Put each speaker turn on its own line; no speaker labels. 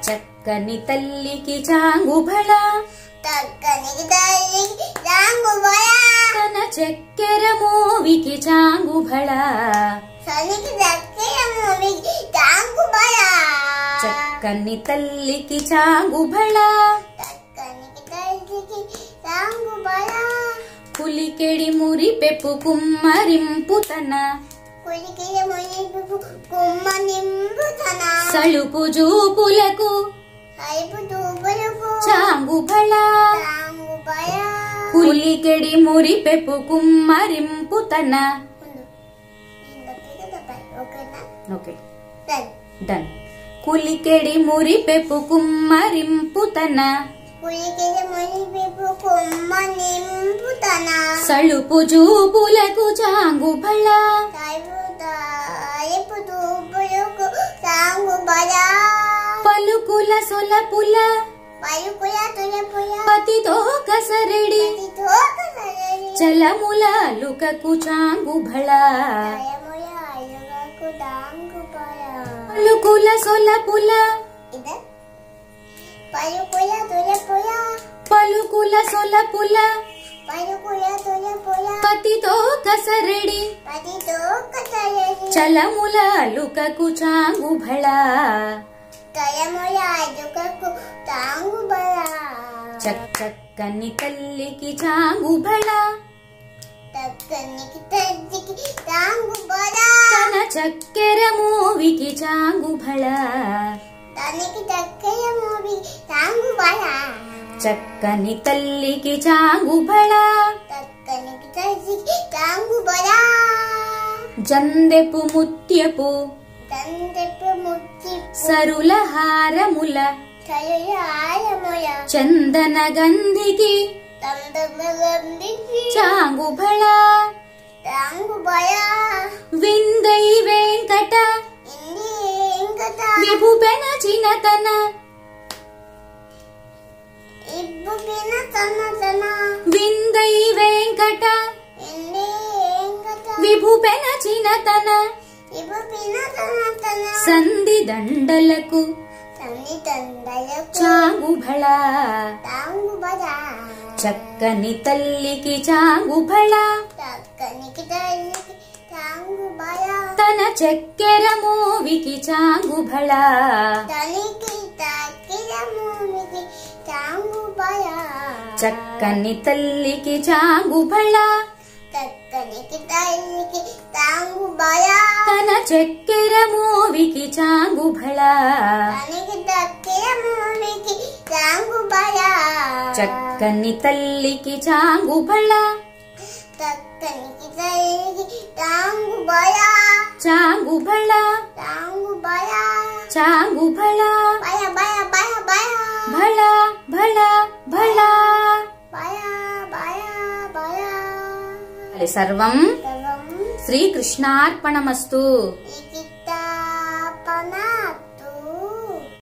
చక్కని తల్లికి చాంగుబళ
తక్కనికి తల్లి రాంగుబయ
తన చక్కెర మోవికి చాంగుబళ
సనికి దక్కిన మూవి రాంగుబయ
చక్కని తల్లికి చాంగుబళ
తక్కనికి తల్లికి రాంగుబయ
పులికెడి మురి పెప్పు కుమ్మరింపు తన
కులికిల మునిపు కుమ్మ నింపుతన
సలుపు జూపులకు
సైపు తూపులకు
చాంగుబళ
రాంగుబయ
పులికెడి మురి పెప్పు కుమ్మరింపు తన
ఓకేనా
ఓకే
సరే
డన్ కులికెడి మురి పెప్పు కుమ్మరింపు తన
కులికిల మునిపు కుమ్మ నింపుతన
సలుపు జూపులకు చాంగుబళ
సైపు సైపు తూపులకు రాంగుబయ
పలుకుల సొలపుల
పలుకుల తులపుల
పతితో కసరెడి
తోక సరళి
చలముల లుకకు చాంగుబళ
జయముల అలుగకు దాంగుపయ
పలుకుల సొలపుల
ఇద పలుకుల తులపుల
పలుకుల సొలపుల
పలుకుల తులపుల
పతితో కసరెడి
పది తోక సరళి
చలముల లుకకు చాంగుబళ
జయముల అలుగకు దాంగుబయ
చక్ చక్కని తల్లికి చాంగుబళ
తక్కనికి తల్లికి దాంగుబయ
తన చక్కెర మోవికి చాంగుబళ
దానికి దగ్గర మూవి దాంగుబయ
చక్కని తల్లికి చాంగుబళ
తక్కనికి తల్లికి దాంగుబయ
జందెపు ముత్యపు
తండ్రి ముక్తి
సరుల హారముల
చలయాయముయ
చందన గంధికి
తందమగందికి
చాంగుబళ
రాంగుబయ
విందై వెంకట
ఇంది ఇంకత
విభుపెన చినతన
ఇబ్బు పిన తన తన
విందై వెంకట
ఇంది ఇంకత
విభుపెన చినతన
ఇబ్బు పిన తన తన
సంధి దండలకు
తల్లి తందలకు
చాంగుబళ
రాంగుబయ
చక్కని తల్లికి చాంగుబళ
తక్కనికి తల్లికి రాంగుబయ
తన చక్కెర మోవికి చాంగుబళ
తనికి తక్కిన మూమికి రాంగుబయ
చక్కని తల్లికి చాంగుబళ
తక్కనికి తల్లికి రాంగుబయ
తన చక్కెర మోవికి చాంగుబళ
తనికి తక్కిన మూమికి రాంగుబయ
చక్కని తల్లికి చాంగుబళ
తక్కనికి తల్లికి రాంగుబయ
చాంగుబళ
రాంగుబయ
చాంగుబళ
బయ బయ బయ బయ
భళ భళ భళ
బయ బయ బయ
సర్వం
సర్వం
శ్రీకృష్ణార్పణమస్తు
ఈ